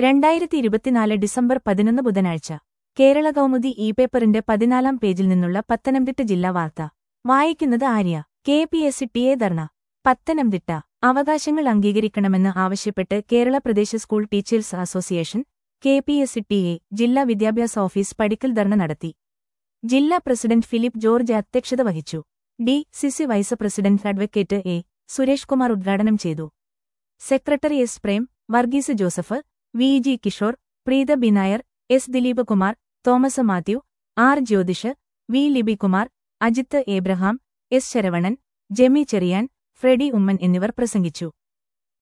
രണ്ടായിരത്തി ഇരുപത്തിനാല് ഡിസംബർ പതിനൊന്ന് ബുധനാഴ്ച കേരള കൗമുദി ഇ പേപ്പറിന്റെ പതിനാലാം പേജിൽ നിന്നുള്ള പത്തനംതിട്ട ജില്ലാ വാർത്ത വായിക്കുന്നത് Arya K P S C T A dharna Pathanamthitta അവകാശങ്ങൾ അംഗീകരിക്കണമെന്ന് ആവശ്യപ്പെട്ട് Kerala Pradesh school teachers association K P S C T A ജില്ലാ വിദ്യാഭ്യാസ ഓഫീസ് പടിക്കൽ ധർണ നടത്തി ജില്ലാ പ്രസിഡന്റ് ഫിലിപ്പ് ജോർജ് അധ്യക്ഷത വഹിച്ചു D CC vice president advocate A Suresh Kumar ഉദ്ഘാടനം ചെയ്തു secretary S Prem Varghese Joseph V G Kishore Preetha B Nair S Dileep Kumar Thomas Mathew R Jyothish V Libikumar Ajith Abraham S Saravanan Jemi Cherian Freddy Oommen എന്നിവർ പ്രസംഗിച്ചു